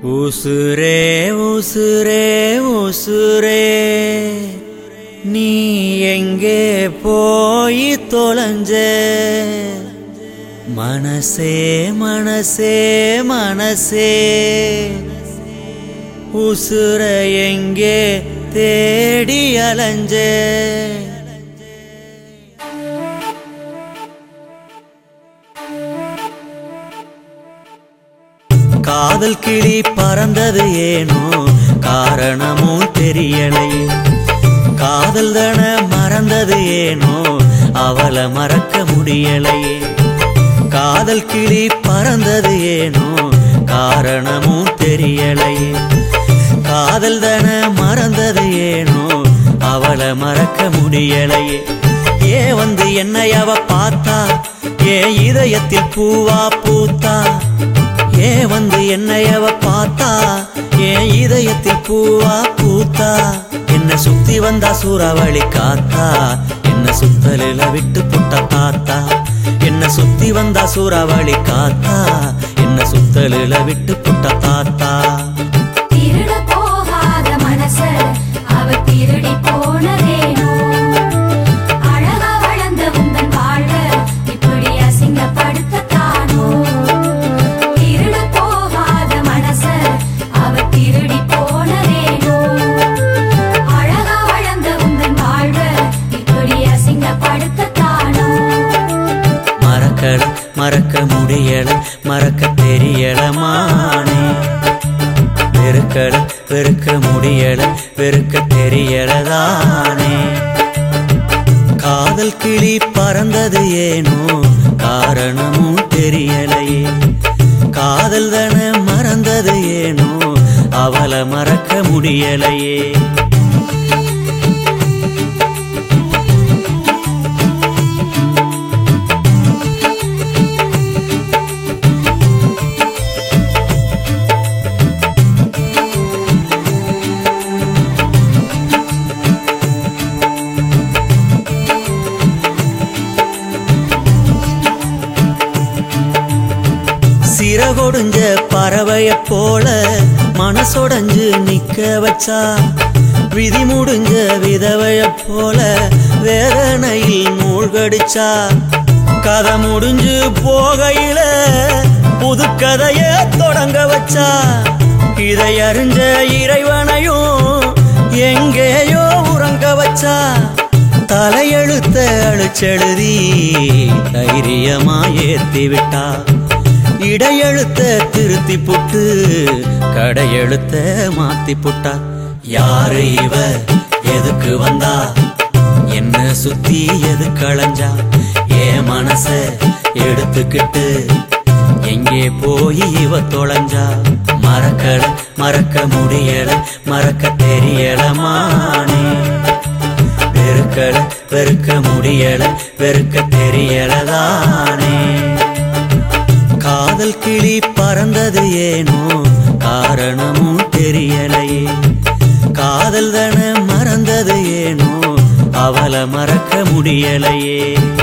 உசுரே உசுரே உசுரே நீ எங்கே போய் தொலைஞ்ச மனசே மனசே மனசே உசுர எங்கே தேடி அலைஞ்ச காதல் கிளி பறந்தது ஏனோ காரணமும் தெரியலையே காதல் தன மறந்தது ஏனோ அவளை மறக்க முடியலையே காதல் கிளி பறந்தது ஏனோ காரணமும் தெரியலையே காதல் தன மறந்தது ஏனோ அவளை மறக்க முடியலையே ஏ வந்து என்னை அவ பார்த்தா ஏ இதயத்தில் பூவா பூத்தா ஏ வந்து என்னை அவ பார்த்தா என் இதயத்தில் பூவா பூத்தா என்ன சுத்தி வந்தா சூறாவளி காத்தா என்ன சுத்தலில விட்டு புட்ட தாத்தா என்ன சுத்தி வந்தா சூறாவளி காத்தா என்ன சுத்தலில விட்டு புட்ட தாத்தா திருட போகாத மனச அவ திருடி போனதேனோ அழகா வளர்ந்த உந்தன் வாழ்வ இப்படி அசிங்கப்படுத்தத்தானோ திருட போகாத மனச அவ திருடி போனதேனோ அழகா வளர்ந்த உந்தன் வாழ்வ இப்படி அசிங்கப்படுத்தத்தானோ மறக்கல மறக்க முடியல மறக்க தெரியல மானே வெறுக்கல வெறுக்க முடியல வெறுக்க தெரியலதானே காதல் கிளி பறந்தது ஏனோ காரணமும் தெரியலையே காதல் தன மறந்தது ஏனோ அவளை மறக்க முடியலையே சிறகொடுஞ்ச பறவைய போல மனசொடைஞ்சு நிக்க வச்சா விதி முடிஞ்ச விதவைய போல வேதனையில் மூழ்கடிச்சா கதை முடிஞ்சு போகையில புது கதைய தொடங்க வச்சா இதை அறிஞ்ச இறைவனையும் எங்கேயோ உறங்க வச்சா தலையெழுத்த அழிச்செழுதி தைரியமா ஏத்தி விட்டா இடையெழுத்த திருத்தி புட்டு கடையெழுத்த மாத்தி புட்டா யாரு இவ எதுக்கு வந்தா என்ன சுத்தி எது களைஞ்சா ஏ மனச எடுத்துக்கிட்டு எங்கே போய் இவ தொலைஞ்சா மறக்கல மறக்க முடியல மறக்க தெரியல மானே வெறுக்கல வெறுக்க முடியல வெறுக்க தெரியலதானே காதல் கிளி பறந்தது ஏனோ காரணமும் தெரியலையே காதல் தன மறந்தது ஏனோ அவளை மறக்க முடியலையே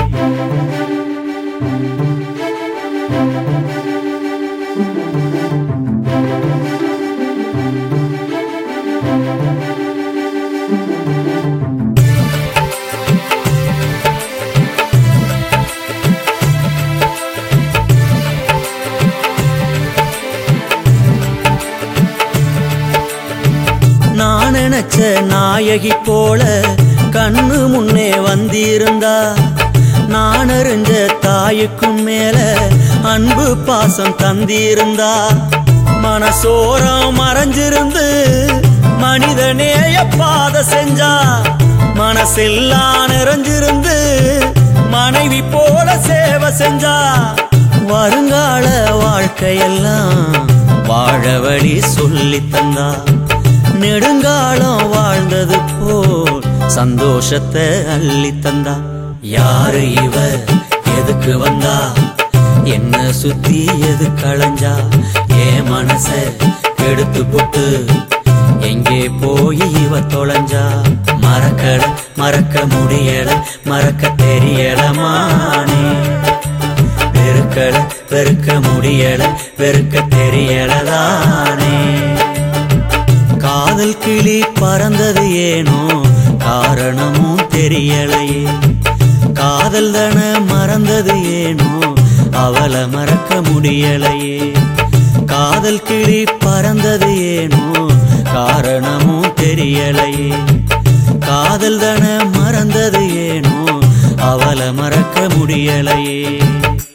நான் நினைச்ச நாயகி போல கண்ணு முன்னே வந்திருந்தா நான் அறிஞ்ச தாயுக்கும் மேல அன்பு பாசம் தந்திருந்தா மனசோரம் மறைஞ்சிருந்து மனிதநேய பாத செஞ்சா மனசெல்லாம் நிறைஞ்சிருந்து மனைவி போல சேவை செஞ்சா வருங்கால வாழ்க்கையெல்லாம் வாழ வழி சொல்லி தந்தா நெடுங்காலம் வாழ்ந்தது போல் சந்தோஷத்தை அள்ளி தந்தா யாரு இவ எதுக்கு வந்தா என்ன சுத்தி எது களைஞ்சா ஏ மனச கெடுத்து புட்டு எங்கே போய் இவ தொலைஞ்சா மறக்கல மறக்க முடியல மறக்க தெரியல மானே வெறுக்கல வெறுக்க முடியல வெறுக்க தெரியலதானே காதல் கிளி பறந்தது ஏனோ காரணமும் தெரியலையே காதல் தன மறந்தது ஏனோ அவளை மறக்க முடியலையே காதல் கிளி பறந்தது ஏனோ காரணமும் தெரியலையே காதல் தன மறந்தது ஏனோ அவளை மறக்க முடியலையே